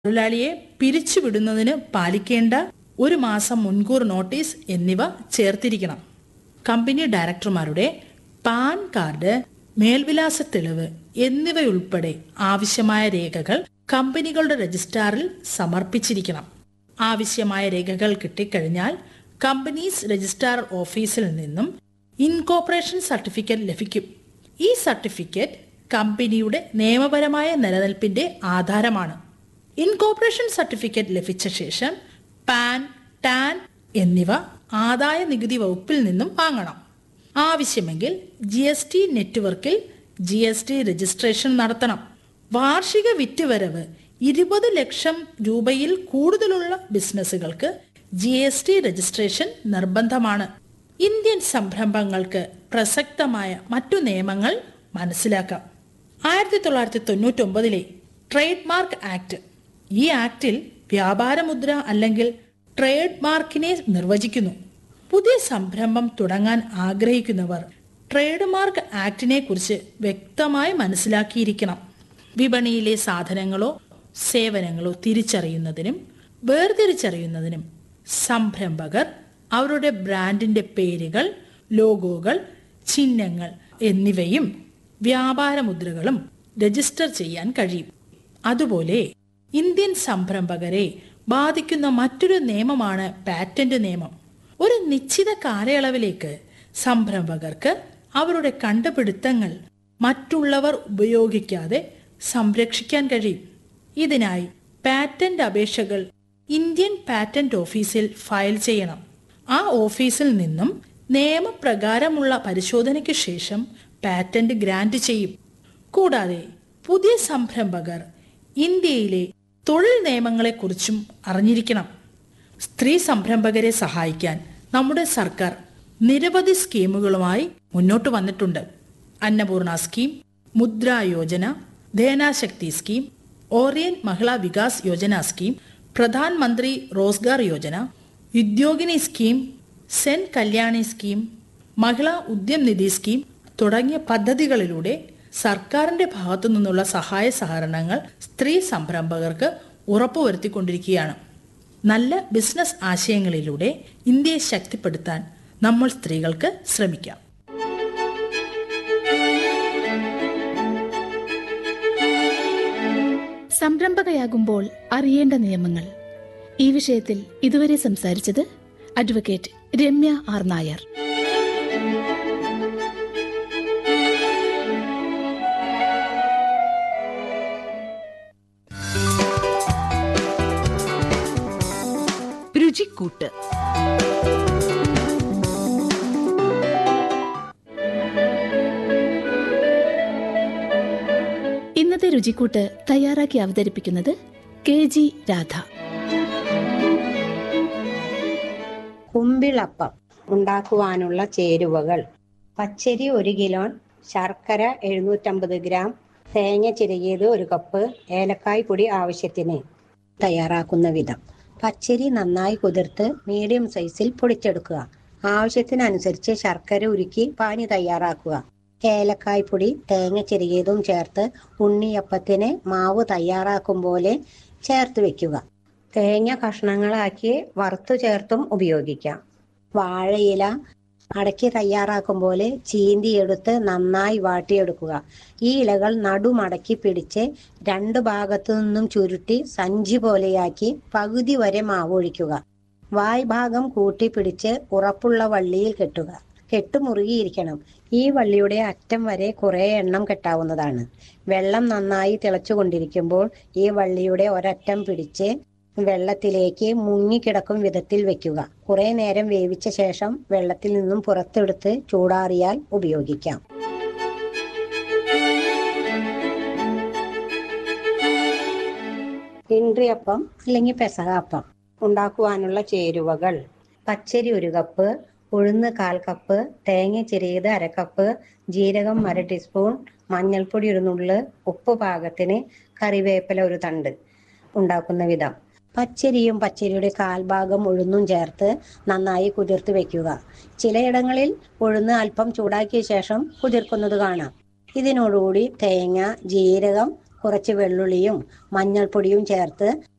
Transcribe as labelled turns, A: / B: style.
A: തൊഴിലാളിയെ പിരിച്ചുവിടുന്നതിന് പാലിക്കേണ്ട ഒരു മാസം മുൻകൂർ നോട്ടീസ് എന്നിവ ചേർത്തിരിക്കണം കമ്പനി ഡയറക്ടർമാരുടെ പാൻ കാർഡ് മേൽവിലാസ തെളിവ് എന്നിവയുൾപ്പെടെ ആവശ്യമായ രേഖകൾ കമ്പനികളുടെ രജിസ്ട്രാറിൽ സമർപ്പിച്ചിരിക്കണം ആവശ്യമായ രേഖകൾ കിട്ടിക്കഴിഞ്ഞാൽ കമ്പനീസ് രജിസ്ട്രാർ ഓഫീസിൽ നിന്നും ഇൻകോർപ്പറേഷൻ സർട്ടിഫിക്കറ്റ് ലഭിക്കും ഈ സർട്ടിഫിക്കറ്റ് കമ്പനിയുടെ നിയമപരമായ നിലനിൽപ്പിന്റെ ആധാരമാണ് ഇൻകോർപ്പറേഷൻ സർട്ടിഫിക്കറ്റ് ലഭിച്ച ശേഷം പാൻ ടാൻ എന്നിവ ആദായ നികുതി വകുപ്പിൽ നിന്നും വാങ്ങണം ആവശ്യമെങ്കിൽ ജി എസ് ടി നെറ്റ്വർക്കിൽ ജി എസ് ടി രജിസ്ട്രേഷൻ നടത്തണം വാർഷിക വിറ്റുവരവ് ഇരുപത് ലക്ഷം രൂപയിൽ കൂടുതലുള്ള ബിസിനസ്സുകൾക്ക് ജി എസ് ടി രജിസ്ട്രേഷൻ നിർബന്ധമാണ് ഇന്ത്യൻ സംരംഭങ്ങൾക്ക് പ്രസക്തമായ മറ്റു നിയമങ്ങൾ മനസ്സിലാക്കാം ആയിരത്തി തൊള്ളായിരത്തി തൊണ്ണൂറ്റി ഒമ്പതിലെ ട്രേഡ് മാർക്ക് ആക്ട് ഈ ആക്ടിൽ വ്യാപാരമുദ്ര അല്ലെങ്കിൽ ട്രേഡ് മാർക്കിനെ നിർവചിക്കുന്നു പുതിയ സംരംഭം തുടങ്ങാൻ ആഗ്രഹിക്കുന്നവർ ട്രേഡ് മാർക്ക് ആക്ടിനെ കുറിച്ച് വ്യക്തമായി മനസ്സിലാക്കിയിരിക്കണം വിപണിയിലെ സാധനങ്ങളോ സേവനങ്ങളോ തിരിച്ചറിയുന്നതിനും വേർതിരിച്ചറിയുന്നതിനും സംരംഭകർ അവരുടെ ബ്രാൻഡിന്റെ പേരുകൾ ലോഗോകൾ ചിഹ്നങ്ങൾ എന്നിവയും വ്യാപാരമുദ്രകളും രജിസ്റ്റർ ചെയ്യാൻ കഴിയും അതുപോലെ ഇന്ത്യൻ സംരംഭകരെ ബാധിക്കുന്ന മറ്റൊരു നിയമമാണ് പാറ്റന്റ് നിയമം ഒരു നിശ്ചിത കാലയളവിലേക്ക് സംരംഭകർക്ക് അവരുടെ കണ്ടുപിടുത്തങ്ങൾ മറ്റുള്ളവർ ഉപയോഗിക്കാതെ സംരക്ഷിക്കാൻ കഴിയും ഇതിനായി പാറ്റന്റ് അപേക്ഷകൾ ഇന്ത്യൻ പാറ്റന്റ് ഓഫീസിൽ ഫയൽ ചെയ്യണം ആ ഓഫീസിൽ നിന്നും നിയമപ്രകാരമുള്ള പരിശോധനയ്ക്ക് ശേഷം പാറ്റന്റ് ഗ്രാന്റ് ചെയ്യും കൂടാതെ പുതിയ സംരംഭകർ ഇന്ത്യയിലെ തൊഴിൽ നിയമങ്ങളെക്കുറിച്ചും അറിഞ്ഞിരിക്കണം സ്ത്രീ സംരംഭകരെ സഹായിക്കാൻ നമ്മുടെ സർക്കാർ നിരവധി സ്കീമുകളുമായി മുന്നോട്ട് വന്നിട്ടുണ്ട് Annapurna scheme Mudra Yojana Denashakti scheme Oriental Mahila Vikas Yojana scheme Pradhan Mantri Rozgar Yojana Udyogini scheme Cent Kalyani scheme Mahila Udyam Nidhi scheme തുടങ്ങിയ പദ്ധതികളിലൂടെ സർക്കാരിന്റെ ഭാഗത്തു നിന്നുള്ള സഹായ സഹകരണങ്ങൾ സ്ത്രീ സംരംഭകർക്ക് ഉറപ്പുവരുത്തിക്കൊണ്ടിരിക്കുകയാണ് നല്ല ബിസിനസ് ആശയങ്ങളിലൂടെ ഇന്ത്യയെ ശക്തിപ്പെടുത്താൻ നമ്മൾ സ്ത്രീകൾക്ക് ശ്രമിക്കാം
B: സംരംഭകയാകുമ്പോൾ അറിയേണ്ട നിയമങ്ങൾ ഈ വിഷയത്തിൽ ഇതുവരെ സംസാരിച്ചത് അഡ്വക്കേറ്റ് രമ്യ ആർ നായർ
C: രുചിക്കൂട്ട്
B: ഇന്നത്തെ രുചിക്കൂട്ട് തയ്യാറാക്കി അവതരിപ്പിക്കുന്നത് കെ ജി രാധ
D: കുമ്പിളപ്പം ഉണ്ടാക്കുവാനുള്ള ചേരുവകൾ പച്ചരി ഒരു കിലോ ശർക്കര എഴുന്നൂറ്റമ്പത് ഗ്രാം തേങ്ങ ചിരകിയത് ഒരു കപ്പ് ഏലക്കായ് പൊടി ആവശ്യത്തിന് തയ്യാറാക്കുന്ന വിധം പച്ചരി നന്നായി കുതിർത്ത് മീഡിയം സൈസിൽ പൊടിച്ചെടുക്കുക ആവശ്യത്തിനനുസരിച്ച് ശർക്കര ഉരുക്കി പാനി തയ്യാറാക്കുക ഏലക്കായ് പൊടി തേങ്ങ ചിരകിയതും ചേർത്ത് ഉണ്ണിയപ്പത്തിന് മാവ് തയ്യാറാക്കും പോലെ ചേർത്ത് വെക്കുക തേങ്ങ കഷ്ണങ്ങളാക്കി വറുത്തു ചേർത്തും ഉപയോഗിക്കാം വാഴയില അടക്കി തയ്യാറാക്കും പോലെ ചീന്തിയെടുത്ത് നന്നായി വാട്ടിയെടുക്കുക ഈ ഇലകൾ നടുമടക്കി പിടിച്ച് രണ്ട് ഭാഗത്തു നിന്നും ചുരുട്ടി സഞ്ചി പോലെയാക്കി പകുതി വരെ മാവൊഴിക്കുക വായ് ഭാഗം കൂട്ടി പിടിച്ച് ഉറപ്പുള്ള വള്ളിയിൽ കെട്ടുക കെട്ട് മുറുകിയിരിക്കണം ഈ വള്ളിയുടെ അറ്റം വരെ കുറെ എണ്ണം കെട്ടാവുന്നതാണ് വെള്ളം നന്നായി തിളച്ചുകൊണ്ടിരിക്കുമ്പോൾ ഈ വള്ളിയുടെ ഒരറ്റം പിടിച്ച് വെള്ളത്തിലേക്ക് മുങ്ങിക്കിടക്കും വിധത്തിൽ വെക്കുക കുറെ നേരം വേവിച്ച ശേഷം വെള്ളത്തിൽ നിന്നും പുറത്തെടുത്ത് ചൂടാറിയാൽ ഉപയോഗിക്കാം ഇൻട്രിയപ്പം അല്ലെങ്കിൽ പെസകാപ്പം ഉണ്ടാക്കുവാനുള്ള ചേരുവകൾ പച്ചരി ഒരു കപ്പ് ഉഴുന്ന് കാൽ കപ്പ് തേങ്ങ ചെറിയത് അര കപ്പ് ജീരകം അര ടീസ്പൂൺ മഞ്ഞൾപ്പൊടി ഒരു നുള്ള് ഉപ്പ് പാകത്തിന് കറിവേപ്പില ഒരു തണ്ട് ഉണ്ടാക്കുന്ന വിധം പച്ചരിയും പച്ചരിയുടെ കാൽഭാഗം ഉഴുന്നും ചേർത്ത് നന്നായി കുതിർത്ത് വെക്കുക ചിലയിടങ്ങളിൽ ഉഴുന്ന് അല്പം ചൂടാക്കിയ ശേഷം കുതിർക്കുന്നത് കാണാം ഇതിനോടുകൂടി തേങ്ങ ജീരകം കുറച്ച് വെള്ളുള്ളിയും മഞ്ഞൾപ്പൊടിയും ചേർത്ത്